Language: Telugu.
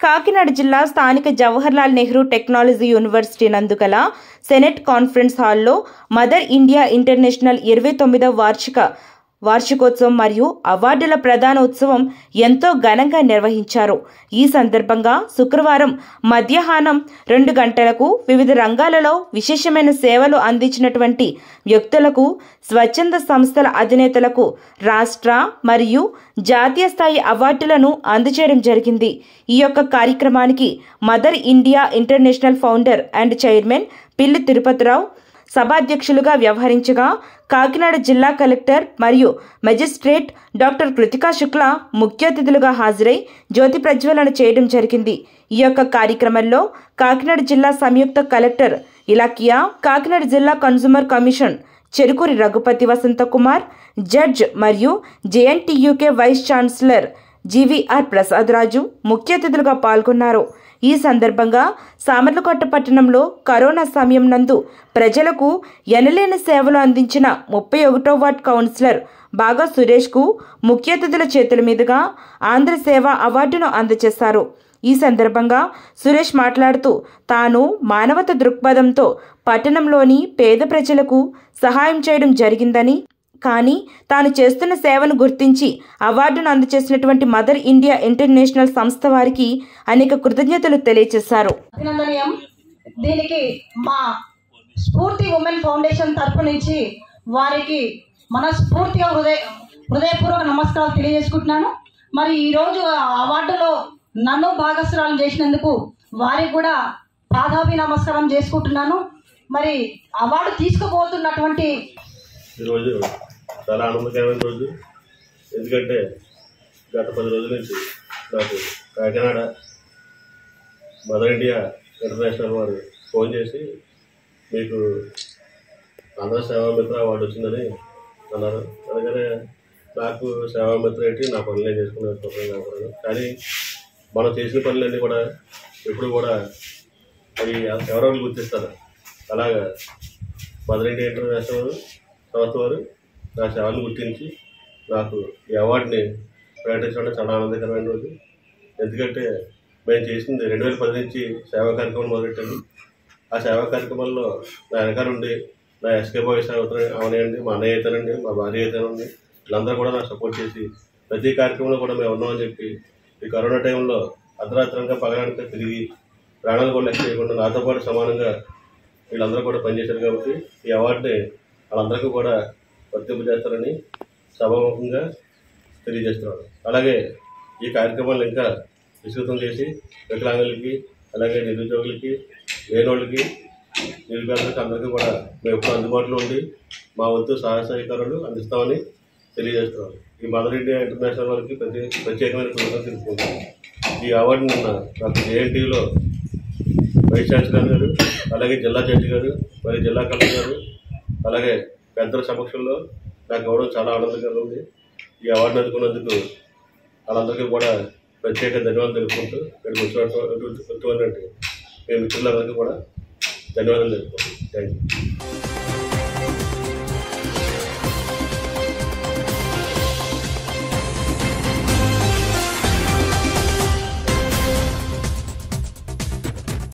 కాకినాడ జిల్లా స్థానిక జవహర్లాల్ నెహ్రూ టెక్నాలజీ యూనివర్సిటీ నందుగల సెనెట్ కాన్ఫరెన్స్ హాల్లో మదర్ ఇండియా ఇంటర్నేషనల్ ఇరవై తొమ్మిదవ వార్షిక వార్షికోత్సవం మరియు అవార్డుల ప్రధాన ఉత్సవం ఎంతో ఘనంగా నిర్వహించారు ఈ సందర్భంగా శుక్రవారం మధ్యాహ్నం రెండు గంటలకు వివిధ రంగాలలో విశేషమైన సేవలు అందించినటువంటి వ్యక్తులకు స్వచ్ఛంద సంస్థల అధినేతలకు రాష్ట్ర మరియు జాతీయ స్థాయి అవార్డులను అందజేయడం జరిగింది ఈ యొక్క కార్యక్రమానికి mother India international founder and chairman Pilli Tirupati Rao సభాధ్యక్షులుగా వ్యవహరించగా Kakinada జిల్లా కలెక్టర్ మరియు మెజిస్ట్రేట్ డాక్టర్ కృతికా శుక్లా ముఖ్య అతిథులుగా హాజరై జ్యోతి ప్రజ్వలన చేయడం జరిగింది ఈ యొక్క కార్యక్రమంలో కాకినాడ జిల్లా సంయుక్త కలెక్టర్ ఇలాకియా కాకినాడ జిల్లా consumer commission Cherukuri Raghupathi Vasanthakumar judge మరియు JNTUK vice chancellor GVR Prasad Raju ముఖ్య అతిథులుగా పాల్గొన్నారు ఈ సందర్భంగా సామర్లకోట పట్టణంలో కరోనా సమయం నందు ప్రజలకు ఎనలేని సేవలు అందించిన ముప్పై ఒకటో వార్డ్ కౌన్సిలర్ బాగా సురేష్కు ముఖ్య అతిథుల చేతుల మీదుగా ఆంధ్ర సేవ అవార్డును అందజేశారు ఈ సందర్భంగా సురేష్ మాట్లాడుతూ తాను మానవత దృక్పథంతో పట్టణంలోని పేద ప్రజలకు సహాయం చేయడం జరిగిందని కానీ తాను చేస్తున్న సేవను గుర్తించి అవార్డును అందజేసినటువంటి మదర్ ఇండియా ఇంటర్నేషనల్ సంస్థ వారికి అనేక కృతజ్ఞతలు తెలియజేశారు అభినందనీయం దీనికి మా స్ఫూర్తి ఉమెన్ ఫౌండేషన్ తరపు నుంచి వారికి మనస్ఫూర్తిగా హృదయ హృదయపూర్వక నమస్కారాలు తెలియజేసుకుంటున్నాను మరి ఈరోజు ఆ అవార్డులో నన్ను భాగస్వామ్యం చేసినందుకు వారికి కూడా పాదాభి నమస్కారం చేసుకుంటున్నాను మరి అవార్డు తీసుకుపోతున్నటువంటి ఈరోజు చాలా ఆనందకరమైన రోజు ఎందుకంటే గత పది రోజుల నుంచి నాకు కాకినాడ మదర్ ఇండియా ఇంటర్నేషనల్ వారు ఫోన్ చేసి మీకు ఆంధ్ర సేవా మిత్ర అవార్డు వచ్చిందని అన్నారు అందుకనే నాకు సేవా మిత్ర ఏంటి నా పనులు నేను చేసుకునే స్వతంత్రం కాకూడదు కానీ మనం చేసిన పనులన్నీ కూడా ఎప్పుడు కూడా అవి ఎవరో ఒకరు గుర్తిస్తారు అలాగా మదర్ ఇండియా ఇంటర్నేషనల్ సంస్థ వారు నా సేవలను గుర్తించి నాకు ఈ అవార్డుని ప్రకటించడం చాలా ఆనందకరమైన రోజు ఎందుకంటే మేము చేసింది రెండు వేల పది నుంచి సేవా కార్యక్రమం మొదలెట్టాను ఆ సేవా కార్యక్రమాల్లో నా వెనకాల ఉండి నా ఎస్కే బాయ్స్ అవుతారు అవనండి మా అన్నయ్య అయితేనండి మా భార్య అయితేనండి వీళ్ళందరూ కూడా నాకు సపోర్ట్ చేసి ప్రతి కార్యక్రమంలో కూడా మేము ఉన్నామని చెప్పి ఈ కరోనా టైంలో అర్ధరాత్రంగా పగలానికి తిరిగి ప్రాణాలు కూడా లెక్క చేయకుండా నాతో పాటు సమానంగా వీళ్ళందరూ కూడా పనిచేశారు కాబట్టి ఈ అవార్డుని వాళ్ళందరికీ కూడా వర్తింపజేస్తారని సభాముఖంగా తెలియజేస్తున్నాను అలాగే ఈ కార్యక్రమాలు ఇంకా విస్తృతం చేసి వికలాంగులకి అలాగే నిరుద్యోగులకి లేనోళ్ళకి నిరుపేదలకు అందరికీ కూడా మేము ఎప్పుడు అందుబాటులో ఉండి మా వంతు సహాయ సహకారాలు అందిస్తామని తెలియజేస్తున్నాను ఈ మదర్ ఇండియా ఇంటర్నేషనల్ వారికి ప్రతి ప్రత్యేకమైన కృతజ్ఞతలు తెలుపుకుంటాను ఈ అవార్డు నిన్న నాకు జేఎన్టీలో వైస్ ఛాన్సలర్ గారు అలాగే జిల్లా జడ్జి గారు మరియు జిల్లా కలెక్టర్ గారు అలాగే పెద్దల సమక్షంలో నాకు ఇవ్వడం చాలా ఆనందంగా ఉంది ఈ అవార్డును అందుకున్నందుకు వాళ్ళందరికీ కూడా ప్రత్యేక ధన్యవాదాలు తెలుపుకుంటూ ఇక్కడికి వచ్చినటువంటి వచ్చినటువంటి మీ మిత్రులందరికీ కూడా ధన్యవాదాలు తెలుపుకుంటాను థ్యాంక్ యూ